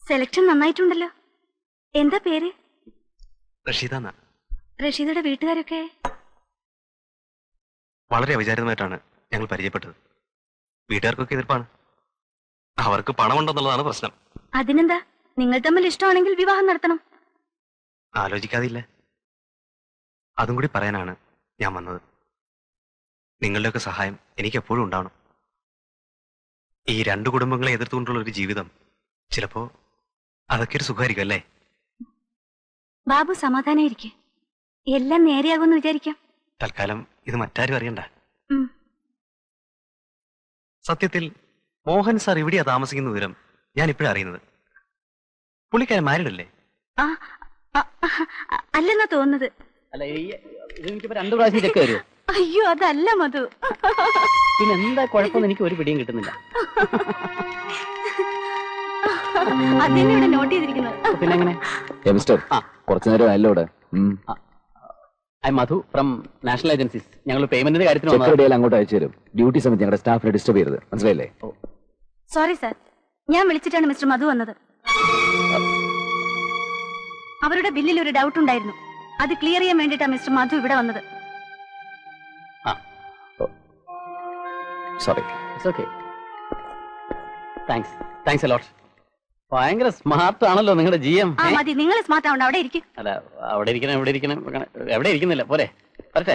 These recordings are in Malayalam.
സെലക്ഷൻ നന്നായിട്ടുണ്ടല്ലോ എന്താ പേര് റഷീദ എന്നാ റഷീദയുടെ വീട്ടുകാരൊക്കെ വളരെ അവിചാരിതമായിട്ടാണ് ഞങ്ങൾ പരിചയപ്പെട്ടത് വീട്ടുകാർക്കൊക്കെ എതിർപ്പാണ് അവർക്ക് പണമുണ്ടെന്നുള്ളതാണ് പ്രശ്നം അതിനെന്താ നിങ്ങൾ തമ്മിൽ ഇഷ്ടമാണെങ്കിൽ വിവാഹം നടത്തണം ആലോചിക്കാതില്ല അതും കൂടി പറയാനാണ് ഞാൻ വന്നത് നിങ്ങളുടെയൊക്കെ സഹായം എനിക്ക് എപ്പോഴും ഉണ്ടാവണം ഈ രണ്ടു കുടുംബങ്ങളെ എതിർത്തുകൊണ്ടുള്ള ഒരു ജീവിതം ചിലപ്പോ അതൊക്കെ ഒരു സുഖമായിരിക്കും അല്ലേ ബാബു സമാധാനായിരിക്കെ എല്ലാം നേരെയാകുമെന്ന് വിചാരിക്കാം തൽക്കാലം ഇത് മറ്റാരും അറിയണ്ട ഉം. സത്യത്തിൽ മോഹൻ സാർ ഇവിടെയാ താമസിക്കുന്ന വിവരം ഞാൻ ഇപ്പോഴാണ് അറിയുന്നത് പുള്ളിക്കാരൻ മാരിഡല്ലേ ആ ആ, ആ, അല്ലെന്നാ തോന്നുന്നത് അല്ല ഈ ഇത് എനിക്കിപ്പോ രണ്ടു പ്രാവശ്യം ചെക്ക് തരുമോ അയ്യോ അതല്ല മധു പിന്നെ എന്താ കുഴപ്പമെന്ന് എനിക്ക് ഒരു പിടിയും കിട്ടുന്നില്ല അതെന്നെ ഇവിടെ നോട്ട് ചെയ്തിരിക്കുന്നത് പിന്നെ എങ്ങനെ ഏ മിസ്റ്റർ ആ. കുറച്ചു നേരം അല്ലോ ഇവിടെ I Madhu from national agencies ഞങ്ങൾ പേയ്മെന്റിന്റെ കാര്യത്തിന് ചെക്ക് വന്നതാ. റെഡിയാൽ അങ്ങോട്ട് അയച്ചു തരും ഡ്യൂട്ടി സമയത്ത് ഞങ്ങളുടെ സ്റ്റാഫിനെ ഡിസ്റ്റർബ് ചെയ്യരുത് മനസ്സിലായില്ലേ സോറി സാർ ഞാൻ വിളിച്ചിട്ടാണ് മിസ്റ്റർ മധു വന്നത് അവരുടെ ബില്ലിൽ ഒരു ഡൗട്ട് ഉണ്ടായിരുന്നു അത് ക്ലിയർ ചെയ്യാൻ വേണ്ടിയിട്ടാണ് മിസ്റ്റർ മധു ഇവിടെ വന്നത് sorry it's okay thanks thanks a lot ഭയങ്കര സ്മാർട്ട് ആണല്ലോ നിങ്ങളുടെ ജി എം ആ മതി നിങ്ങൾ സ്മാർട്ട് ആവണ്ട അവിടെ ഇരിക്കും അല്ല അവിടെ ഇരിക്കണം എവിടെ ഇരിക്കണം അങ്ങനെ- എവിടെ ഇരിക്കുന്നില്ല പോരെ വരട്ടെ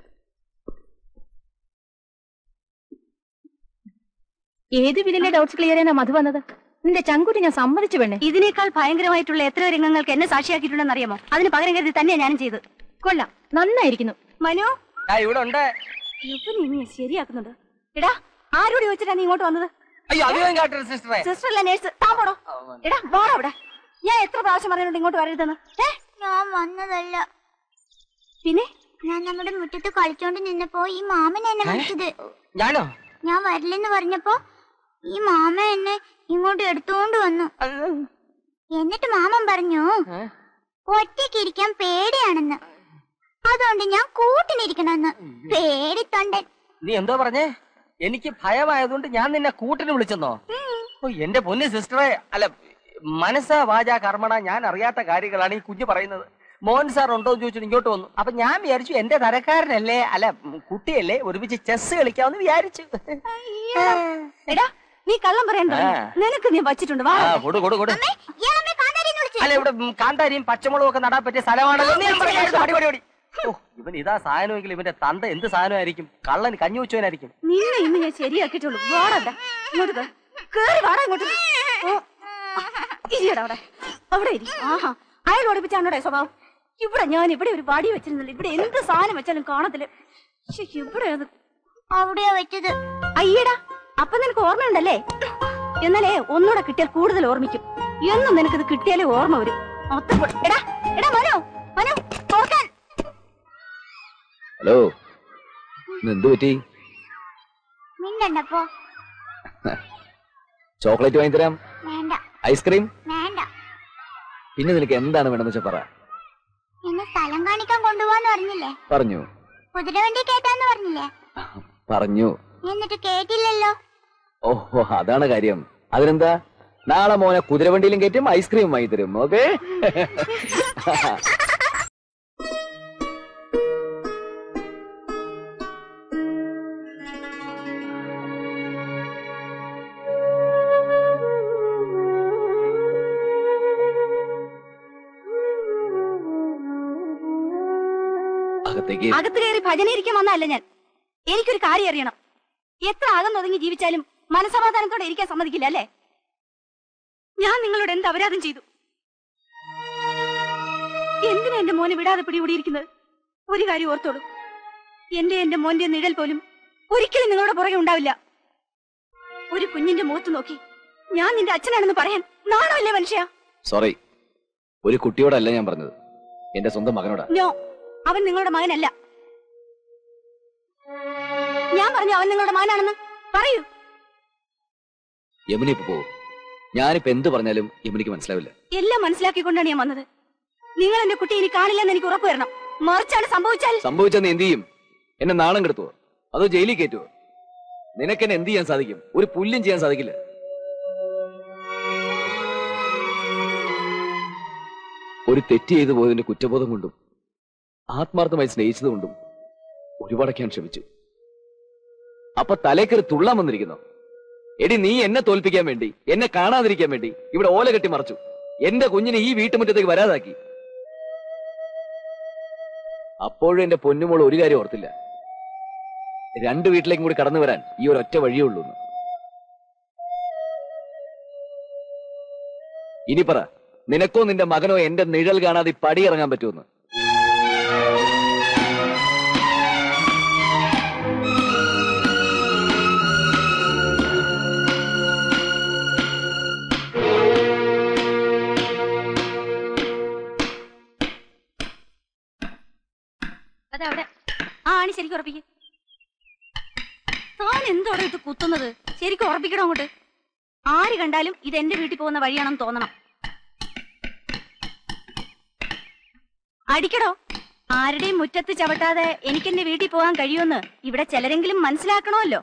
ഏത് ബില്ലിലെ ഡൗട്ട്സ് ക്ലിയർ ചെയ്യാനാ മധു വന്നത് നിന്റെ ചങ്കുറ്റി ഞാൻ സമ്മതിച്ചു വേണേ ഇതിനേക്കാൾ ഭയങ്കരമായിട്ടുള്ള എത്രയോ രംഗങ്ങൾക്ക് എന്നെ സാക്ഷിയാക്കിയിട്ടുണ്ടെന്ന് അറിയാമോ അതിന് പകരം കരുതി തന്നെയാ ഞാനും ചെയ്ത് കൊള്ളാം നന്നായിരിക്കുന്നു മനു ഇവിടെ ഉണ്ട് ഇവൻ ഇനി ശരിയാക്കുന്നുണ്ട് എടാ ആരോട് ചോദിച്ചിട്ടാ നീ ഇങ്ങോട്ട് വന്നത് അയ്യോ അധികം കാട്ടരുത് സിസ്റ്ററെ സിസ്റ്റർ അല്ല നേഴ്സ് താൻ പോടോ എടാ പോടാ അവിടെ ഞാൻ എത്ര പ്രാവശ്യം പറഞ്ഞിട്ടുണ്ട് ഇങ്ങോട്ട് വരരുതെന്ന് ഏ ഞാൻ വന്നതല്ല പിന്നെ ഞാൻ നമ്മുടെ മുറ്റത്ത് കളിച്ചോണ്ട് നിന്നപ്പോ ഈ മാമൻ എന്നെ വിളിച്ചത് ഞാനോ ഞാൻ വരില്ലെന്ന് പറഞ്ഞപ്പോ ഈ മാമ എന്നെ ഇങ്ങോട്ട് എടുത്തോണ്ട് വന്നു എന്നിട്ട് മാമൻ പറഞ്ഞു ഒറ്റയ്ക്ക് ഇരിക്കാൻ പേടിയാണെന്ന് അതുകൊണ്ട് ഞാൻ കൂട്ടിനിരിക്കണമെന്ന് പേടിത്തൊണ്ടൻ നീ എന്തോ പറഞ്ഞേ എനിക്ക് ഭയമായതുകൊണ്ട് ഞാൻ നിന്നെ കൂട്ടിന് വിളിച്ചെന്നോ ഓ എന്റെ പൊന്ന് സിസ്റ്ററെ അല്ല മനസ്സ വാച കർമ്മണ ഞാൻ അറിയാത്ത കാര്യങ്ങളാണ് ഈ കുഞ്ഞ് പറയുന്നത് മോഹൻ സാർ ഉണ്ടോ എന്ന് ചോദിച്ചിട്ട് ഇങ്ങോട്ട് വന്നു അപ്പൊ ഞാൻ വിചാരിച്ചു എന്റെ തരക്കാരനല്ലേ അല്ല ഉം, കുട്ടിയല്ലേ ഒരുമിച്ച് ചെസ് കളിക്കാമെന്ന് വിചാരിച്ചു എടാ നീ കള്ളം പറയാൻ തുടങ്ങി. ആ. നിനക്ക് നീ വച്ചിട്ടുണ്ട് വാ ആ കൊടു കൊടു കൊടു ഇയാളമ്മേ കാന്താരിന്ന് വിളിച്ചു അല്ല ഇവിടെ ഉം, കാന്താരിയും പച്ചമുളകും ഒക്കെ നടാൻ പറ്റിയ സ്ഥലമാണല്ലോ എന്ന് ഞാൻ പറയായിരുന്നു. അടി, അടി, അടി. ഓ ഇവൻ ഇതാ സാധനമെങ്കിൽ ഇവന്റെ തന്ത എന്ത് സാധനമായിരിക്കും കള്ളൻ കഞ്ഞി വെച്ചവനായിരിക്കും നിന്നെ ഇന്ന് ഞാൻ ശരിയാക്കിയിട്ടുള്ളൂ വാടാ ഇവിടെ. ഇങ്ങോട്ട് വാ. കേറി വാടാ ഇങ്ങോട്ട് ഓ. ഇരിയടാ അവിടെ അവിടെ ഇരി ആഹാ അയാൾ ഓടിപ്പിച്ചാണോടെ സ്വഭാവം ഇവിടെ ഞാൻ ഇവിടെ ഒരു വടി വെച്ചിരുന്നില്ല ഇവിടെ എന്ത് സാധനം വെച്ചാലും കാണത്തില്ല ശ്ശെ, ഇവിടെ അത് അവിടെയാ വെച്ചത് അയ്യടാ അപ്പൊ നിനക്ക് ഓർമ്മയുണ്ടല്ലേ എന്നാലേ ഒന്നുകൂടെ കിട്ടിയാൽ കൂടുതൽ ഓർമ്മിക്കും എന്നും നിനക്കിത് കിട്ടിയാലേ ഓർമ്മ വരും മൊത്തം പൊ- എടാ എടാ മനോ മനോ തുറക്കാൻ ഹലോ ഇന്ന് എന്ത് പറ്റി മിണ്ടണ്ടപ്പോ ചോക്ലേറ്റ് വാങ്ങിത്തരാം വേണ്ട ഐസ്ക്രീം വേണ്ട പിന്നെ നിനക്ക് എന്താണ് വേണമെന്ന് വെച്ചാൽ പറ എന്നെ സ്ഥലം കാണിക്കാൻ കൊണ്ടുപോവാന്ന് പറഞ്ഞില്ലേ പറഞ്ഞു കുതിരവണ്ടി കേട്ടാന്ന് പറഞ്ഞില്ലേ പറഞ്ഞു എന്നിട്ട് കേട്ടില്ലല്ലോ ഓഹോ അതാണ് കാര്യം അതിനെന്താ നാളെ മോനെ കുതിരവണ്ടിയിലും കയറ്റും ഐസ്ക്രീം വാങ്ങി തരും ഓക്കെ അകത്തേക്ക് അകത്ത് കയറി ഭജന ഇരിക്കാൻ വന്നതല്ല ഞാൻ എനിക്കൊരു കാര്യം അറിയണം എത്ര അകന്നൊതുങ്ങി ജീവിച്ചാലും മനസമാധാനത്തോടെ ഇരിക്കാൻ സമ്മതിക്കില്ല അല്ലേ ഞാൻ നിങ്ങളോട് എന്ത് അപരാധം ചെയ്തു എന്തിനാ എന്റെ മോനെ വിടാതെ പിടികൂടിയിരിക്കുന്നത് ഒരു കാര്യം ഓർത്തോളൂ എന്റെ എന്റെ മോന്റെ നിഴൽ പോലും ഒരിക്കലും നിങ്ങളുടെ പുറകെ ഉണ്ടാവില്ല ഒരു കുഞ്ഞിന്റെ മുഖത്ത് നോക്കി ഞാൻ നിന്റെ അച്ഛനാണെന്ന് പറയാൻ നാണമല്ലേ മനുഷ്യ സോറി ഒരു കുട്ടിയോടല്ല ഞാൻ പറഞ്ഞത് എന്റെ സ്വന്തം മകനോടാ നോ അവൻ നിങ്ങളുടെ മകനല്ല ഞാൻ പറഞ്ഞു അവൻ നിങ്ങളുടെ മകനാണെന്ന് പറയൂ യമുന ഇപ്പൊ പോകും ഞാനിപ്പോ എന്ത് പറഞ്ഞാലും യമുനിക്ക് മനസ്സിലാവില്ല എല്ലാം മനസ്സിലാക്കിക്കൊണ്ടാണ് ഞാൻ വന്നത് നിങ്ങൾ എന്റെ കുട്ടി ഇനി കാണില്ലെന്ന് എനിക്ക് ഉറപ്പ് വരണം മറിച്ചാണ് സംഭവിച്ചാൽ സംഭവിച്ചാൽ നീ എന്ത് ചെയ്യും എന്നെ നാണം കെടുത്തുവോ അതോ ജയിലിൽ കയറ്റുവോ നിനക്കെന്നെ എന്ത് ചെയ്യാൻ സാധിക്കും ഒരു പുല്ലും ചെയ്യാൻ സാധിക്കില്ല ഒരു തെറ്റ് ചെയ്തു പോയതിന്റെ കുറ്റബോധം കൊണ്ടും ആത്മാർത്ഥമായി സ്നേഹിച്ചതുകൊണ്ടും ഒരുപാടൊക്കെ ഞാൻ ക്ഷമിച്ചു അപ്പൊ തലേക്കറി തുള്ളാൻ വന്നിരിക്കുന്നു എടി നീ എന്നെ തോൽപ്പിക്കാൻ വേണ്ടി എന്നെ കാണാതിരിക്കാൻ വേണ്ടി ഇവിടെ ഓല കെട്ടി മറച്ചു എന്റെ കുഞ്ഞിനെ ഈ വീട്ടുമുറ്റത്തേക്ക് വരാതാക്കി അപ്പോഴും എന്റെ പൊന്നുമോൾ ഒരു കാര്യം ഓർത്തില്ല രണ്ട് വീട്ടിലേക്കും കൂടി കടന്നു വരാൻ ഈ ഒരു ഒറ്റ വഴിയേ ഉള്ളൂ എന്ന്. ഇനി പറ നിനക്കോ നിന്റെ മകനോ എന്റെ നിഴൽ കാണാതെ ഈ പടി ഇറങ്ങാൻ പറ്റുമെന്ന് അതവിടെ ആ ആണി ശരിക്കും ഉറപ്പിക്ക് താൻ എന്തോടെ ഇത് കുത്തുന്നത് ശരിക്കും ഉറപ്പിക്കണോ അങ്ങോട്ട് ആര് കണ്ടാലും ഇത് എന്റെ വീട്ടിൽ പോകുന്ന വഴിയാണെന്ന് തോന്നണം അടിക്കടോ ആരുടെയും മുറ്റത്ത് ചവിട്ടാതെ എനിക്ക് എന്റെ വീട്ടിൽ പോകാൻ കഴിയുമെന്ന് ഇവിടെ ചിലരെങ്കിലും മനസ്സിലാക്കണമല്ലോ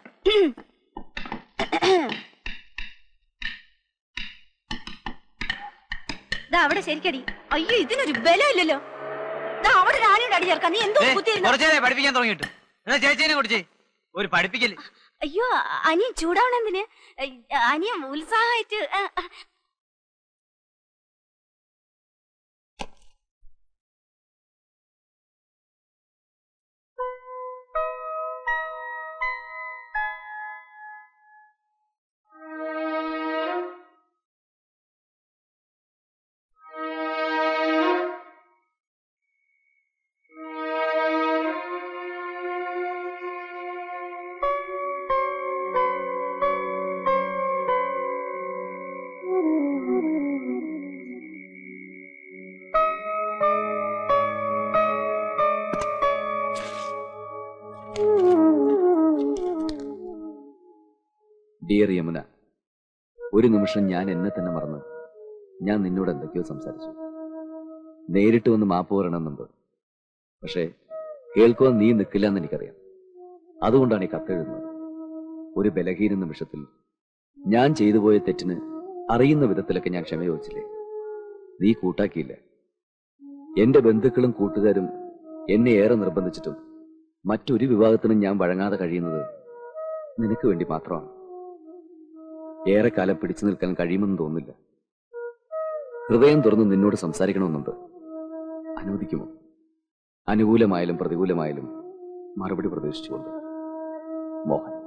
ദാ അവിടെ ശരിക്കടി അയ്യോ ഇതിനൊരു ബലമില്ലല്ലോ ദാ അവിടെ ഒരു ആനയുടെ അടി ചേർക്കാം നീ എന്തോ കുത്തിയിരുന്ന കുറച്ചേരെ പഠിപ്പിക്കാൻ തുടങ്ങിയിട്ട് എന്നാ ചേച്ചീനെ കുടിച്ചേ ഒരു പഠിപ്പിക്കല് അയ്യോ അനിയൻ ചൂടാവണെന്തിന് അനിയൻ ഉത്സാഹമായിട്ട് ആ, ആ. ഡിയർ യമുന ഒരു നിമിഷം ഞാൻ എന്നെ തന്നെ മറന്ന് ഞാൻ നിന്നോട് എന്തൊക്കെയോ സംസാരിച്ചു നേരിട്ട് വന്ന് മാപ്പ് പറയണമെന്നുണ്ട് പക്ഷേ കേൾക്കുവാൻ നീ നിൽക്കില്ല എന്ന് എനിക്കറിയാം അതുകൊണ്ടാണ് ഈ കത്തെഴുതുന്നത് ഒരു ബലഹീന നിമിഷത്തിൽ ഞാൻ ചെയ്തു പോയ തെറ്റിന് അറിയുന്ന വിധത്തിലൊക്കെ ഞാൻ ക്ഷമ ചോദിച്ചില്ലേ നീ കൂട്ടാക്കിയില്ല എന്റെ ബന്ധുക്കളും കൂട്ടുകാരും എന്നെ ഏറെ നിർബന്ധിച്ചിട്ടും മറ്റൊരു വിവാഹത്തിനും ഞാൻ വഴങ്ങാതെ കഴിയുന്നത് നിനക്ക് വേണ്ടി മാത്രമാണ് ഏറെക്കാലം പിടിച്ചു നിൽക്കാൻ കഴിയുമെന്ന് തോന്നില്ല ഹൃദയം തുറന്ന് നിന്നോട് സംസാരിക്കണമെന്നുണ്ട് അനുവദിക്കുമോ അനുകൂലമായാലും പ്രതികൂലമായാലും മറുപടി പ്രതീക്ഷിച്ചുകൊണ്ട് മോഹൻ